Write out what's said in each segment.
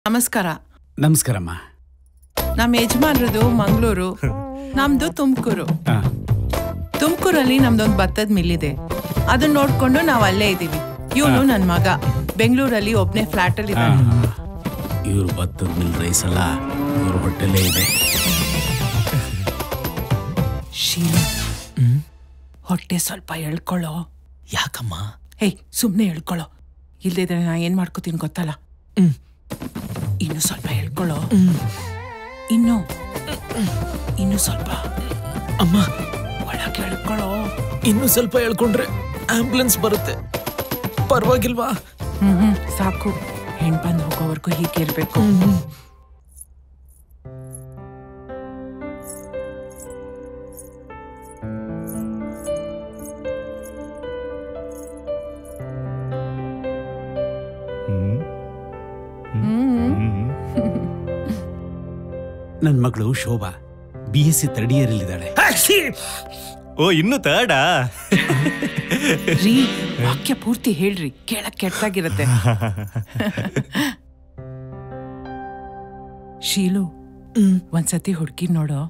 ನಮಸ್ಕಾರ ನಮಸ್ಕಾರಮ್ಮ ನಮ್ಮ ಯಜಮಾನ್ರದು ಮಂಗಳೂರು ನಮ್ದು ತುಮಕೂರು ಆ, ತುಮಕೂರಲ್ಲಿ ನಮ್ದೊಂದು ಭತ್ತದ ಮಿಲ್ಲಿದೆ ಅದನ್ನ ನೋಡ್ಕೊಂಡು ನಾವು ಅಲ್ಲೇ ಇದ್ದೀವಿ ಇವನು ನನ್ನ ಮಗ ಬೆಂಗಳೂರಲ್ಲಿ ಒಬ್ನೇ ಫ್ಲಾಟ್ ಅಲ್ಲಿ ಆ, ಇದ್ದಾನೆ ಇವ್ರು ಭತ್ತದ ಮಿಲ್ ರೈಸ್ ಅಲ್ಲ ಇವ್ರ ಹೊಟ್ಟೆಲೇ ಇದೆ ಶೀಲು ಹೊಟ್ಟೆ ಸ್ವಲ್ಪ ಎಳ್ಕೊಳ್ಳೋ ಯಾಕಮ್ಮ ಹೇಯ್ ಸುಮ್ಮನೆ ಎಳ್ಕೊಳ್ಳೋ ಇಲ್ದಿದ್ರೆ ನಾ ಏನ್ ಮಾಡ್ಕೋತೀನಿ ಗೊತ್ತಲ್ಲ ಇನ್ನು ಸ್ವಲ್ಪ ಎಳ್ಕೊಳ್ಳೋ ಇನ್ನು ಇನ್ನು ಸ್ವಲ್ಪ ಅಮ್ಮ ಒಳಗೆ ಎಳ್ಕೊಳ್ಳೋ ಇನ್ನು ಸ್ವಲ್ಪ ಹೇಳ್ಕೊಂಡ್ರೆ ಆಂಬುಲೆನ್ಸ್ ಬರುತ್ತೆ ಪರವಾಗಿಲ್ವಾ ಹ್ಮ್ ಹ್ಮ್ ಸಾಕು ಹೆಣ್ ಬಂದು ಹೋಗೋವರೆಗೂ ಹೀಗೆ ಇರ್ಬೇಕು ನನ್ನ ಮಗಳು Shobha B S C third year ಇಲ್ಲಿದ್ದಾಳೆ ಓ ಇನ್ನು ತರ್ಡಾ ರೀ ವಾಕ್ಯ ಪೂರ್ತಿ ಹೇಳ್ರಿ ಕೇಳಕ್ ಕೆಟ್ಟಾಗಿರತ್ತೆ ಶೀಲು ಒಂದ್ಸತಿ ಹುಡ್ಗಿ ನೋಡೋ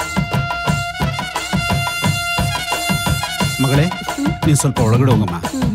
ಮಗಳೇ ನೀನ್ ಸ್ವಲ್ಪ ಒಳಗಡೆ ಹೋಗಮ್ಮ